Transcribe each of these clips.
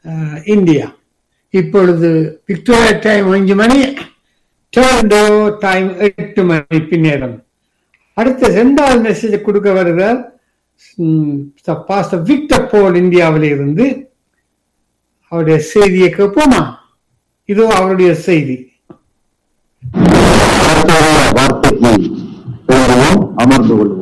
அஹ், India இப்பொழுது Victoria time அஞ்சு மணி டொரண்டோ டைம் எட்டு மணி பின்னேரம் அடுத்த ரெண்டாவது மெசேஜ் கொடுக்க வருகிறார் பாஸ்டர் விக்டர் போல் இந்தியாவில் இருந்து அவருடைய செய்தியை கேட்போமா இதோ அவருடைய செய்தி கர்த்தருடைய வார்த்தைக்கு போடுவோம் அமர்ந்து கொள்வோம்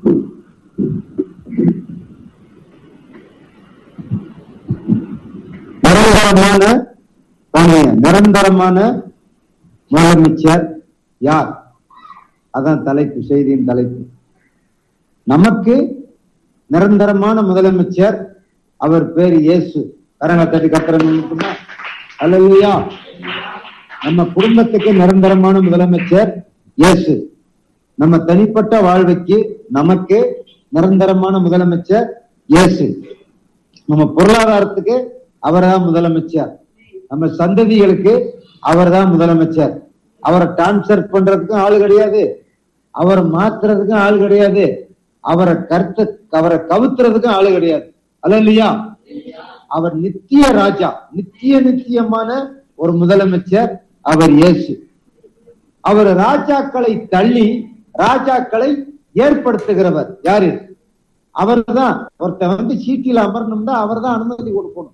நிரந்தரமான தானே, நிரந்தரமான முதலமைச்சர் யார் அதான் தலைப்பு செய்தியின் தலைப்பு நமக்கு நிரந்தரமான முதலமைச்சர் அவர் பேர் இயேசு கரங்க தட்டி கத்துறோம் அல்லையா நம்ம குடும்பத்துக்கு நிரந்தரமான முதலமைச்சர் இயேசு நம்ம தனிப்பட்ட வாழ்வுக்கு நமக்கு நிரந்தரமான முதலமைச்சர் இயேசு நம்ம பொருளாதாரத்துக்கு அவர்தான் முதலமைச்சர் நம்ம சந்ததிகளுக்கு அவர்தான் முதலமைச்சர் அவரை டிரான்ஸ்பர் பண்றதுக்கும் ஆள் கிடையாது அவரை மாத்துறதுக்கும் ஆள் கிடையாது அவரை கருத்து அவரை கவுத்துறதுக்கும் ஆள் கிடையாது அல்ல இல்லையா அவர் நித்திய ராஜா நித்திய நித்தியமான ஒரு முதலமைச்சர் அவர் இயேசு அவர் ராஜாக்களை தள்ளி ராஜாக்களை ஏற்படுத்துகிறவர் யாரு அவர்தான் ஒருத்தன் வந்து சீட்டில் அமரணும்னா அவர்தான் அனுமதி கொடுக்கணும்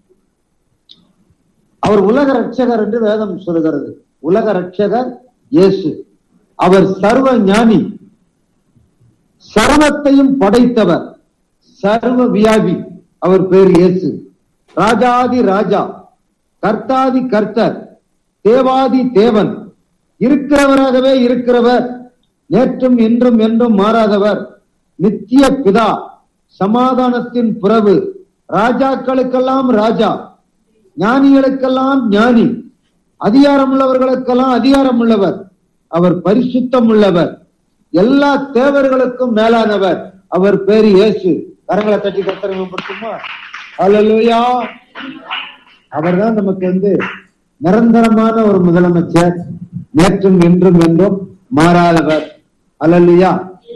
அவர் உலக ரட்சகர் என்று வேதம் சொல்கிறது உலக ரட்சகர் இயேசு அவர் சர்வ ஞானி சர்வத்தையும் படைத்தவர் சர்வ வியாபி அவர் பேர் இயேசு ராஜாதி ராஜா கர்த்தாதி கர்த்தர் தேவாதி தேவன் இருக்கிறவராகவே இருக்கிறவர் நேற்றும் இன்றும் என்றும் மாறாதவர் நித்திய பிதா சமாதானத்தின் புறவு ராஜாக்களுக்கெல்லாம் ராஜா ஞானிகளுக்கெல்லாம் ஞானி அதிகாரம் உள்ளவர்களுக்கெல்லாம் அதிகாரம் உள்ளவர் அவர் பரிசுத்தம் உள்ளவர் எல்லா தேவர்களுக்கும் மேலானவர் அவர் பேரு இயேசு கரங்களை தட்டி கத்தரப்படுத்துமா அல்லா அவர்தான் நமக்கு வந்து நிரந்தரமான ஒரு முதலமைச்சர் நேற்றும் இன்றும் என்றும் மாறாதவர் அல்லையா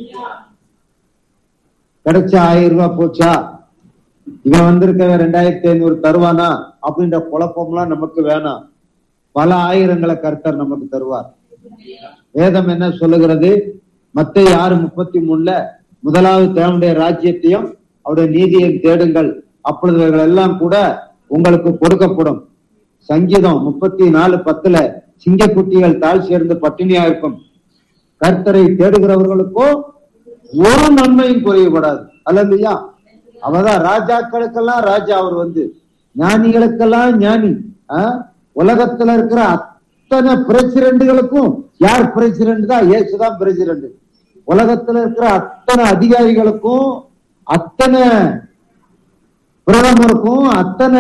கிடைச்ச ஆயிரம் ரூபாய் போச்சா இவன் வந்திருக்க ரெண்டாயிரத்தி ஐநூறு தருவானா அப்படின்ற குழப்பம்லாம் நமக்கு வேணாம் பல ஆயிரங்களை கர்த்தர் நமக்கு தருவார் வேதம் என்ன சொல்லுகிறது மத்திய ஆறு முப்பத்தி மூணுல முதலாவது தேவனுடைய ராஜ்யத்தையும் அவருடைய நீதியையும் தேடுங்கள் அப்பொழுது இவைகள் எல்லாம் கூட உங்களுக்கு கொடுக்கப்படும் சங்கீதம் முப்பத்தி நாலு பத்துல சிங்கக்குட்டிகள் தாழ் சேர்ந்து பட்டினியா இருக்கும் கர்த்தரை தேடுகிறவர்களுக்கோ ஒரு நன்மையும் குறையப்படாது அல்லையா அவதான் ராஜாக்களுக்கெல்லாம் ராஜா அவர் வந்து ஞானிகளுக்கெல்லாம் ஞானி ஆஹ்? உலகத்துல இருக்கிற அத்தனை பிரசிடண்டுகளுக்கும் யார் பிரசிடண்ட் தான் இயேசுதான் பிரசிடண்ட் உலகத்துல இருக்கிற அத்தனை அதிகாரிகளுக்கும் அத்தனை பிரதமருக்கும் அத்தனை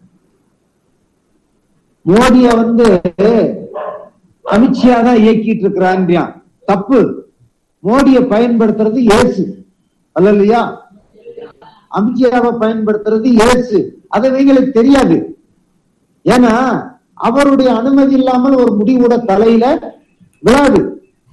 மோடிய வந்து அமித்ஷா தான் இயக்கிட்டு இருக்கிறான் தப்பு மோடியை பயன்படுத்துறது இயேசு அல்ல இல்லையா அமித்ஷாவை பயன்படுத்துறது இயேசு அது இவங்களுக்கு தெரியாது ஏன்னா அவருடைய அனுமதி இல்லாமல் ஒரு முடிவோட தலையில விழாது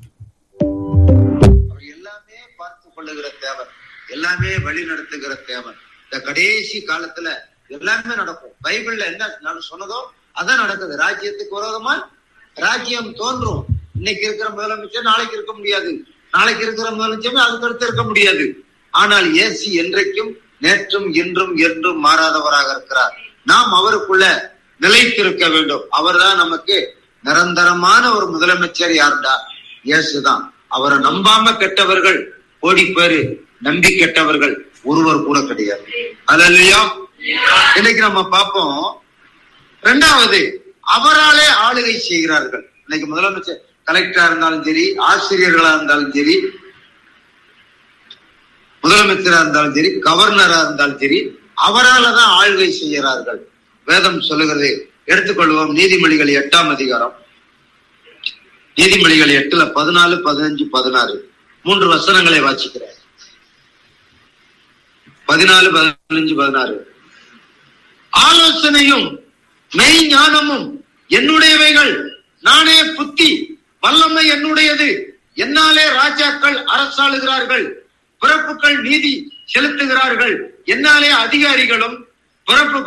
அவர் எல்லாமே பார்த்து கொள்ளுகிற தேவன் எல்லாமே வழி நடத்துகிற தேவன் இந்த கடைசி காலத்துல எல்லாமே நடக்கும் பைபிள்ல என்ன நட- சொன்னதோ அதான் நடக்குது ராஜ்யத்துக்கு விரோதமா ராஜ்யம் தோன்றும் இன்னைக்கு இருக்கிற முதலமைச்சர் நாளைக்கு இருக்க முடியாது நாளைக்கு இருக்கிற முதலமைச்சர் அதுக்கு அடுத்து இருக்க முடியாது ஆனால் இயேசு என்றைக்கும் நேற்றும் இன்றும் என்றும் மாறாதவராக இருக்கிறார் நாம் அவருக்குள்ள நிலைத்திருக்க வேண்டும் அவர்தான் நமக்கு நிரந்தரமான ஒரு முதலமைச்சர் யாருடா இயேசுதான் அவரை நம்பாம கெட்டவர்கள் கோடி பேரு நம்பி கெட்டவர்கள் ஒருவர் கூட கிடையாது அல்லையா இன்னைக்கு நம்ம பார்ப்போம் ரெண்டாவது அவராலே ஆளுகை செய்கிறார்கள் இன்னைக்கு முதலமைச்சர் கலெக்டரா இருந்தாலும் சரி ஆசிரியர்களா இருந்தாலும் சரி முதலமைச்சரா இருந்தாலும் சரி கவர்னரா இருந்தாலும் சரி அவரால தான் ஆளுகை செய்கிறார்கள் வேதம் சொல்லுகிறது எடுத்துக்கொள்வோம் நீதிமொழிகள் எட்டாம் அதிகாரம் நீதிமொழிகள் எட்டுல பதினாலு பதினஞ்சு பதினாறு மூன்று வசனங்களை வாசிக்கிறேன் பதினாலு பதினஞ்சு பதினாறு ஆலோசனையும் மெய் ஞானமும் என்னுடையவைகள் நானே புத்தி வல்லமை என்னுடையது என்னாலே ராஜாக்கள் அரசாளுகிறார்கள் பிறப்புகள் நீதி செலுத்துகிறார்கள் என்னாலே அதிகாரிகளும் பிறப்பு